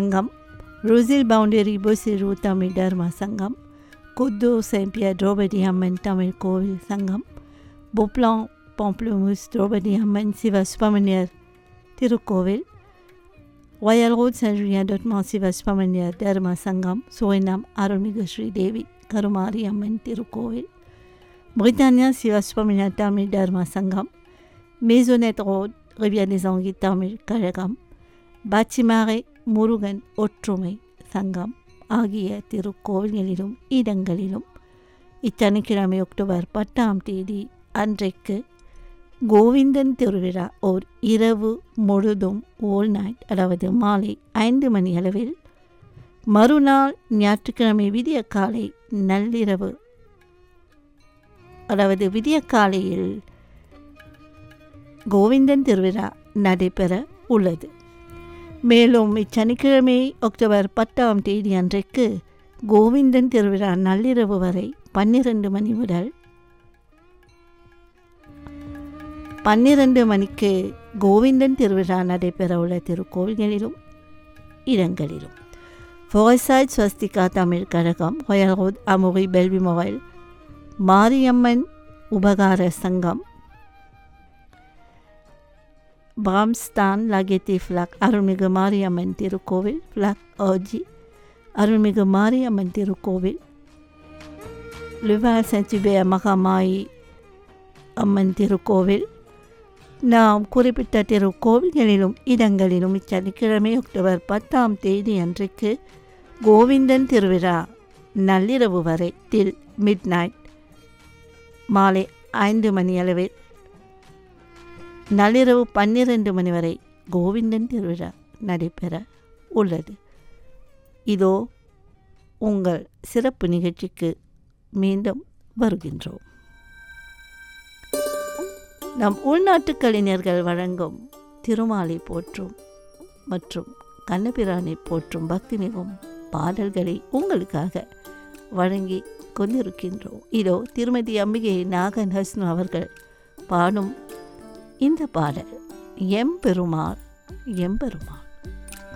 சங்கம் ருசில் பவுண்டரி புசிரு தமிழ் தர்ம சங்கம் குத்து செம்பிய திரௌபதி அம்மன் தமிழ் கோவில் சங்கம் புப்லாங் பாம்ப்ளூமுஸ் திரௌபதி அம்மன் சிவ சுப்பிரமணியர் திருக்கோவில் Royal Road Saint Julien D'Hotman Siva Subramaniar Dharma Sangam சோய்னாம் அருள்மிகு ஸ்ரீதேவி கருமாரி அம்மன் திருக்கோவில் பிரிட்டானியா சிவ Subramaniya Tamil Dharma Sangam Maisonette Road Riviere des Anguilles Tamil Kazhagam பாச்சிமாறை முருகன் ஒற்றுமை சங்கம் ஆகிய திருக்கோவில்களிலும் இடங்களிலும் இச்சனிக்கிழமை அக்டோபர் பத்தாம் தேதி அன்றைக்கு கோவிந்தன் திருவிழா ஓர் இரவு முழுதும் ஓல் நைட் அதாவது மாலை ஐந்து மணி அளவில் மறுநாள் ஞாயிற்றுக்கிழமை விடிய காலை நள்ளிரவு அதாவது விடிய காலையில் கோவிந்தன் திருவிழா நடைபெற உள்ளது மேலும் இச்சனிக்கிழமை அக்டோபர் பத்தாம் தேதி அன்றைக்கு கோவிந்தன் திருவிழா நள்ளிரவு வரை பன்னிரண்டு மணி முதல் பன்னிரண்டு மணிக்கு கோவிந்தன் திருவிழா நடைபெற உள்ள திருக்கோவில்களிலும் இடங்களிலும் Forsyth Swastika Tamil Kazhagam Royal Road அமுரி பெல்வி மொபைல் மாரியம்மன் உபகார சங்கம் பாம்ஸ்தான் லகேத்தி ஃப்ளாக் அருள்மிகு மாரியம்மன் திருக்கோவில் ஃப்ளாக் ஓஜி அருள்மிகு மாரியம்மன் திருக்கோவில் லுவால் செஞ்சுபே மகாமாயி அம்மன் திருக்கோவில் நாம் குறிப்பிட்ட திருக்கோவில்களிலும் இடங்களிலும் இச்சனிக்கிழமை அக்டோபர் பத்தாம் தேதி அன்றைக்கு கோவிந்தன் திருவிழா நள்ளிரவு வரை டில் மிட் நைட் மாலை ஐந்து மணி அளவில் நள்ளிரவு பன்னிரண்டு மணி வரை கோவிந்தன் திருவிழா நடைபெற உள்ளது இதோ உங்கள் சிறப்பு நிகழ்ச்சிக்கு மீண்டும் வருகின்றோம் நம் உள்நாட்டு கலைஞர்கள் வழங்கும் திருமாலை போற்றும் மற்றும் கண்ணபிரானை போற்றும் பக்தி மிகும் பாடல்களை உங்களுக்காக வழங்கி கொண்டிருக்கின்றோம் இதோ திருமதி அம்பிகை நாகன் ஹஸ்னு அவர்கள் பாடும் இந்த பாடல் எம்பெருமாள் எம்பெருமாள்